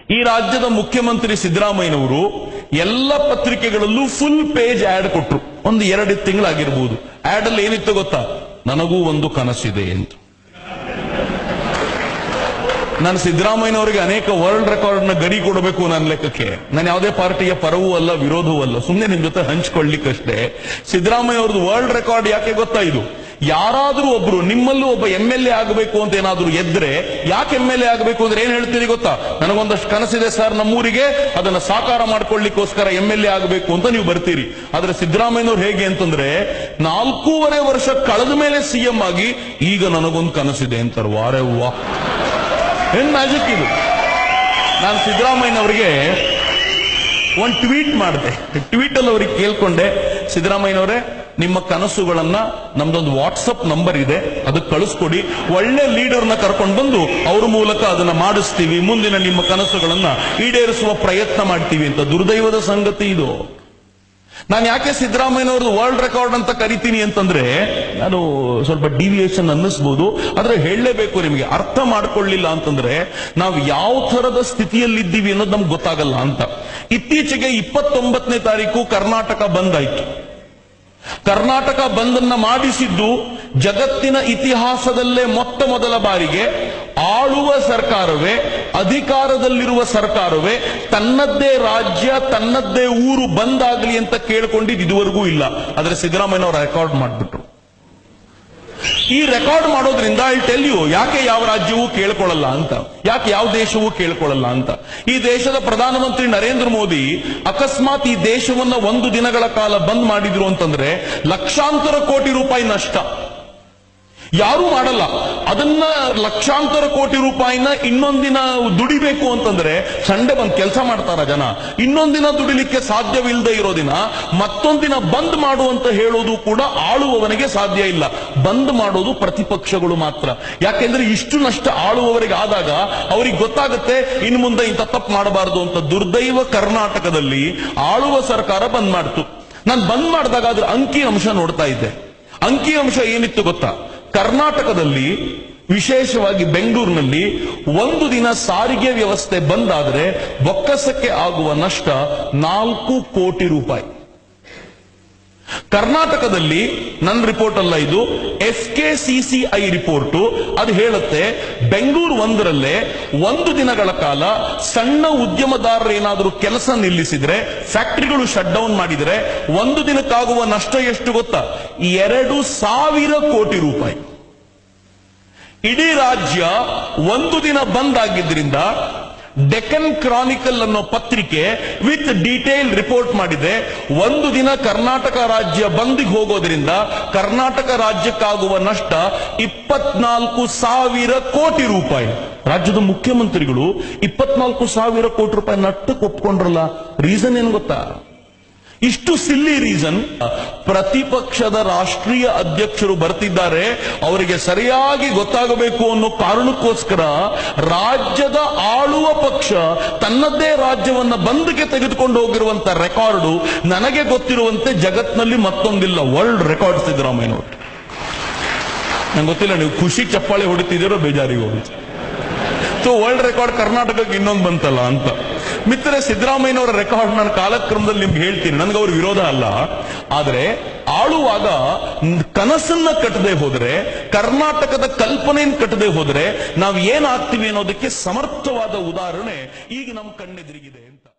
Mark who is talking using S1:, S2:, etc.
S1: ಈ ರಾಜ್ಯದ ಮುಖ್ಯಮಂತ್ರಿ ಸಿದ್ದರಾಮಯ್ಯನವರು ಎಲ್ಲ ಪತ್ರಿಕೆಗಳಲ್ಲೂ ಫುಲ್ ಪೇಜ್ ಆಡ್ ಕೊಟ್ರು ಒಂದು ಎರಡು ತಿಂಗಳಾಗಿರ್ಬೋದು ಆಡ್ ಅಲ್ಲಿ ಏನಿತ್ತು ಗೊತ್ತಾ ನನಗೂ ಒಂದು ಕನಸಿದೆ ಅಂತ ನಾನು ಸಿದ್ದರಾಮಯ್ಯನವರಿಗೆ ಅನೇಕ ವರ್ಲ್ಡ್ ರೆಕಾರ್ಡ್ ನ ಗಡಿ ಕೊಡಬೇಕು ನನ್ನ ಲೆಕ್ಕಕ್ಕೆ ನಾನು ಯಾವುದೇ ಪಾರ್ಟಿಯ ಪರವೂ ಅಲ್ಲ ವಿರೋಧವೂ ಅಲ್ಲ ಸುಮ್ಮನೆ ನಿಮ್ ಜೊತೆ ಹಂಚ್ಕೊಳ್ಳಿಕ್ಕಷ್ಟೇ ಸಿದ್ದರಾಮಯ್ಯ ಅವ್ರದ್ದು ವರ್ಲ್ಡ್ ರೆಕಾರ್ಡ್ ಯಾಕೆ ಗೊತ್ತಾ ಇದು ಯಾರಾದ್ರೂ ಒಬ್ರು ನಿಮ್ಮಲ್ಲೂ ಒಬ್ಬ ಎಂ ಎಲ್ ಎ ಆಗಬೇಕು ಅಂತ ಏನಾದ್ರೂ ಎದ್ರೆ ಯಾಕೆ ಎಂ ಎಲ್ ಎ ಆಗಬೇಕು ಅಂದ್ರೆ ಏನ್ ಹೇಳ್ತೀರಿ ಗೊತ್ತಾ ನನಗೊಂದಷ್ಟು ಕನಸಿದೆ ಸರ್ ನಮ್ಮೂರಿಗೆ ಅದನ್ನ ಸಾಕಾರ ಮಾಡ್ಕೊಳ್ಳಿಕ್ಕೋಸ್ಕರ ಎಂ ಎಲ್ ಎ ಆಗಬೇಕು ಅಂತ ನೀವು ಬರ್ತೀರಿ ಆದ್ರೆ ಸಿದ್ದರಾಮಯ್ಯನವ್ರು ಹೇಗೆ ಅಂತಂದ್ರೆ ನಾಲ್ಕೂವರೆ ವರ್ಷ ಕಳೆದ ಮೇಲೆ ಸಿಎಂ ಆಗಿ ಈಗ ನನಗೊಂದು ಕನಸಿದೆ ಅಂತಾರೆ ವಾರೆ ವಾ ಏನ್ ಮ್ಯಾಜಿಕ್ ಇದು ನಾನು ಸಿದ್ದರಾಮಯ್ಯನವರಿಗೆ ಒಂದು ಟ್ವೀಟ್ ಮಾಡಿದೆ ಟ್ವೀಟ್ ಅಲ್ಲಿ ಅವ್ರಿಗೆ ಕೇಳ್ಕೊಂಡೆ ಸಿದ್ದರಾಮಯ್ಯನವರೇ ನಿಮ್ಮ ಕನಸುಗಳನ್ನ ನಮ್ದೊಂದು ವಾಟ್ಸಪ್ ನಂಬರ್ ಇದೆ ಅದಕ್ಕೆ ಕಳಿಸ್ಕೊಡಿ ಒಳ್ಳೆ ಲೀಡರ್ನ ಕರ್ಕೊಂಡು ಬಂದು ಅವ್ರ ಮೂಲಕ ಅದನ್ನ ಮಾಡಿಸ್ತೀವಿ ಮುಂದಿನ ನಿಮ್ಮ ಕನಸುಗಳನ್ನ ಈಡೇರಿಸುವ ಪ್ರಯತ್ನ ಮಾಡ್ತೀವಿ ಅಂತ ದುರ್ದೈವದ ಸಂಗತಿ ಇದು ನಾನು ಯಾಕೆ ಸಿದ್ದರಾಮಯ್ಯನವ್ರದ್ದು ವರ್ಲ್ಡ್ ರೆಕಾರ್ಡ್ ಅಂತ ಕರಿತೀನಿ ಅಂತಂದ್ರೆ ನಾನು ಸ್ವಲ್ಪ ಡಿವಿಯೇಷನ್ ಅನ್ನಿಸ್ಬೋದು ಆದ್ರೆ ಹೇಳಲೇಬೇಕು ನಿಮಗೆ ಅರ್ಥ ಮಾಡ್ಕೊಳ್ಳಿಲ್ಲ ಅಂತಂದ್ರೆ ನಾವು ಯಾವ ಥರದ ಸ್ಥಿತಿಯಲ್ಲಿದ್ದೀವಿ ಅನ್ನೋದು ನಮ್ಗೆ ಗೊತ್ತಾಗಲ್ಲ ಅಂತ ಇತ್ತೀಚೆಗೆ ಇಪ್ಪತ್ತೊಂಬತ್ತನೇ ತಾರೀಕು ಕರ್ನಾಟಕ ಬಂದ್ ಆಯ್ತು ಕರ್ನಾಟಕ ಬಂದನ್ನ ಮಾಡಿಸಿದ್ದು ಜಗತ್ತಿನ ಇತಿಹಾಸದಲ್ಲೇ ಮೊತ್ತ ಮೊದಲ ಬಾರಿಗೆ ಆಳುವ ಸರ್ಕಾರವೇ ಅಧಿಕಾರದಲ್ಲಿರುವ ಸರ್ಕಾರವೇ ತನ್ನದ್ದೇ ರಾಜ್ಯ ತನ್ನದ್ದೇ ಊರು ಬಂದಾಗಲಿ ಅಂತ ಕೇಳ್ಕೊಂಡಿದ್ದು ಇದುವರೆಗೂ ಇಲ್ಲ ಆದ್ರೆ ಸಿದ್ದರಾಮಯ್ಯನವರು ರೆಕಾರ್ಡ್ ಮಾಡಿಬಿಟ್ರು ಈ ರೆಕಾರ್ಡ್ ಮಾಡೋದ್ರಿಂದ ಐ ಟೆಲ್ ಯು ಯಾಕೆ ಯಾವ ರಾಜ್ಯವೂ ಕೇಳ್ಕೊಳ್ಳಲ್ಲ ಅಂತ ಯಾಕೆ ಯಾವ ದೇಶವೂ ಕೇಳ್ಕೊಳ್ಳಲ್ಲ ಅಂತ ಈ ದೇಶದ ಪ್ರಧಾನಮಂತ್ರಿ ನರೇಂದ್ರ ಮೋದಿ ಅಕಸ್ಮಾತ್ ಈ ದೇಶವನ್ನ ಒಂದು ದಿನಗಳ ಕಾಲ ಬಂದ್ ಮಾಡಿದ್ರು ಅಂತಂದ್ರೆ ಲಕ್ಷಾಂತರ ಕೋಟಿ ರೂಪಾಯಿ ನಷ್ಟ ಯಾರೂ ಮಾಡಲ್ಲ ಅದನ್ನ ಲಕ್ಷಾಂತರ ಕೋಟಿ ರೂಪಾಯಿನ ಇನ್ನೊಂದಿನ ದುಡಿಬೇಕು ಅಂತಂದ್ರೆ ಸಂಡೆ ಬಂದ್ ಕೆಲಸ ಮಾಡ್ತಾರ ಜನ ಇನ್ನೊಂದಿನ ದುಡಿಲಿಕ್ಕೆ ಸಾಧ್ಯವಿಲ್ಲದೆ ಇರೋ ದಿನ ಮತ್ತೊಂದಿನ ಬಂದ್ ಮಾಡು ಅಂತ ಹೇಳೋದು ಕೂಡ ಆಳುವವನಿಗೆ ಸಾಧ್ಯ ಇಲ್ಲ ಬಂದ್ ಮಾಡೋದು ಪ್ರತಿಪಕ್ಷಗಳು ಮಾತ್ರ ಯಾಕೆಂದ್ರೆ ಇಷ್ಟು ನಷ್ಟ ಆಳುವವರಿಗೆ ಆದಾಗ ಅವ್ರಿಗೆ ಗೊತ್ತಾಗುತ್ತೆ ಇನ್ನು ಮುಂದೆ ಇಂಥ ತಪ್ಪು ಮಾಡಬಾರದು ಅಂತ ದುರ್ದೈವ ಕರ್ನಾಟಕದಲ್ಲಿ ಆಳುವ ಸರ್ಕಾರ ಬಂದ್ ಮಾಡ್ತು ನಾನು ಬಂದ್ ಮಾಡಿದಾಗ ಅದ್ರ ಅಂಕಿ ಅಂಶ ನೋಡ್ತಾ ಇದ್ದೆ ಅಂಕಿ ಅಂಶ ಏನಿತ್ತು ಗೊತ್ತಾ ಕರ್ನಾಟಕದಲ್ಲಿ ವಿಶೇಷವಾಗಿ ಬೆಂಗಳೂರಿನಲ್ಲಿ ಒಂದು ದಿನ ಸಾರಿಗೆ ವ್ಯವಸ್ಥೆ ಬಂದಾದರೆ ಬೊಕ್ಕಸಕ್ಕೆ ಆಗುವ ನಷ್ಟ ನಾಲ್ಕು ಕೋಟಿ ರೂಪಾಯಿ ಕರ್ನಾಟಕದಲ್ಲಿ ನನ್ನ ರಿಪೋರ್ಟ್ ಅಲ್ಲ ಇದು F K C C I report ಅದು ಹೇಳುತ್ತೆ ಬೆಂಗಳೂರು ಒಂದರಲ್ಲೇ ಒಂದು ದಿನಗಳ ಕಾಲ ಸಣ್ಣ ಉದ್ಯಮದಾರರು ಏನಾದರೂ ಕೆಲಸ ನಿಲ್ಲಿಸಿದ್ರೆ ಫ್ಯಾಕ್ಟರಿಗಳು ಶಟ್ ಡೌನ್ ಮಾಡಿದ್ರೆ ಒಂದು ದಿನಕ್ಕಾಗುವ ನಷ್ಟ ಎಷ್ಟು ಗೊತ್ತಾ ಎರಡು ಸಾವಿರ ಕೋಟಿ ರೂಪಾಯಿ ಇಡೀ ರಾಜ್ಯ ಒಂದು ದಿನ ಬಂದ್ ಆಗಿದ್ರಿಂದ ಡೆಕನ್ ಕ್ರಾನಿಕಲ್ ಅನ್ನೋ ಪತ್ರಿಕೆ ವಿತ್ ಡೀಟೇಲ್ ರಿಪೋರ್ಟ್ ಮಾಡಿದೆ ಒಂದು ದಿನ ಕರ್ನಾಟಕ ರಾಜ್ಯ ಬಂದಿಗೆ ಹೋಗೋದ್ರಿಂದ ಕರ್ನಾಟಕ ರಾಜ್ಯಕ್ಕಾಗುವ ನಷ್ಟ ಇಪ್ಪತ್ನಾಲ್ಕು ಸಾವಿರ ಕೋಟಿ ರೂಪಾಯಿ ರಾಜ್ಯದ ಮುಖ್ಯಮಂತ್ರಿಗಳು ಇಪ್ಪತ್ನಾಲ್ಕು ಸಾವಿರ ಕೋಟಿ ರೂಪಾಯಿ ನಟ್ಟಕ್ಕೆ ಒಪ್ಕೊಂಡ್ರಲ್ಲ ರೀಸನ್ ಏನು ಗೊತ್ತಾ ಇಷ್ಟು ಸಿಲ್ಲಿ ರೀಸನ್ ಪ್ರತಿಪಕ್ಷದ ರಾಷ್ಟ್ರೀಯ ಅಧ್ಯಕ್ಷರು ಬರ್ತಿದ್ದಾರೆ ಅವರಿಗೆ ಸರಿಯಾಗಿ ಗೊತ್ತಾಗಬೇಕು ಅನ್ನೋ ಕಾರಣಕ್ಕೋಸ್ಕರ ರಾಜ್ಯದ ಆಳುವ ಪಕ್ಷ ತನ್ನದೇ ರಾಜ್ಯವನ್ನ ಬಂದ್ಗೆ ತೆಗೆದುಕೊಂಡು ಹೋಗಿರುವಂತ ರೆಕಾರ್ಡು ನನಗೆ ಗೊತ್ತಿರುವಂತೆ ಜಗತ್ನಲ್ಲಿ ಮತ್ತೊಂದಿಲ್ಲ ವರ್ಲ್ಡ್ ರೆಕಾರ್ಡ್ ಸಿದ್ದರಾಮಯ್ಯನವರು ನಂಗೆ ಗೊತ್ತಿಲ್ಲ ನೀವು ಖುಷಿ ಚಪ್ಪಾಳೆ ಹೊಡಿತಿದ್ದೀರೋ ಬೇಜಾರಿಗೆ ಹೋಗಿ ಸೊ ವರ್ಲ್ಡ್ ರೆಕಾರ್ಡ್ ಕರ್ನಾಟಕಕ್ಕೆ ಇನ್ನೊಂದು ಬಂತಲ್ಲ ಅಂತ ಮಿತ್ರ ಸಿದ್ದರಾಮಯ್ಯನವರ ರೆಕಾರ್ಡ್ ನಾನು ಕಾಲಕ್ರಮದಲ್ಲಿ ನಿಮ್ಗೆ ಹೇಳ್ತೀನಿ ನನಗೆ ಅವ್ರ ವಿರೋಧ ಅಲ್ಲ ಆದ್ರೆ ಆಳುವಾಗ ನ್- ಕನಸನ್ನ ಕಟ್ಟದೆ ಹೋದ್ರೆ ಕರ್ನಾಟಕದ ಕಲ್ಪನೆಯನ್ನು ಕಟ್ಟದೆ ಹೋದ್ರೆ ನಾವು ಏನಾಗ್ತೀವಿ ಅನ್ನೋದಕ್ಕೆ ಸಮರ್ಥವಾದ ಉದಾಹರಣೆ ಈಗ ನಮ್ಮ ಕಣ್ಣೆದುರಿಗಿದೆ ಅಂತ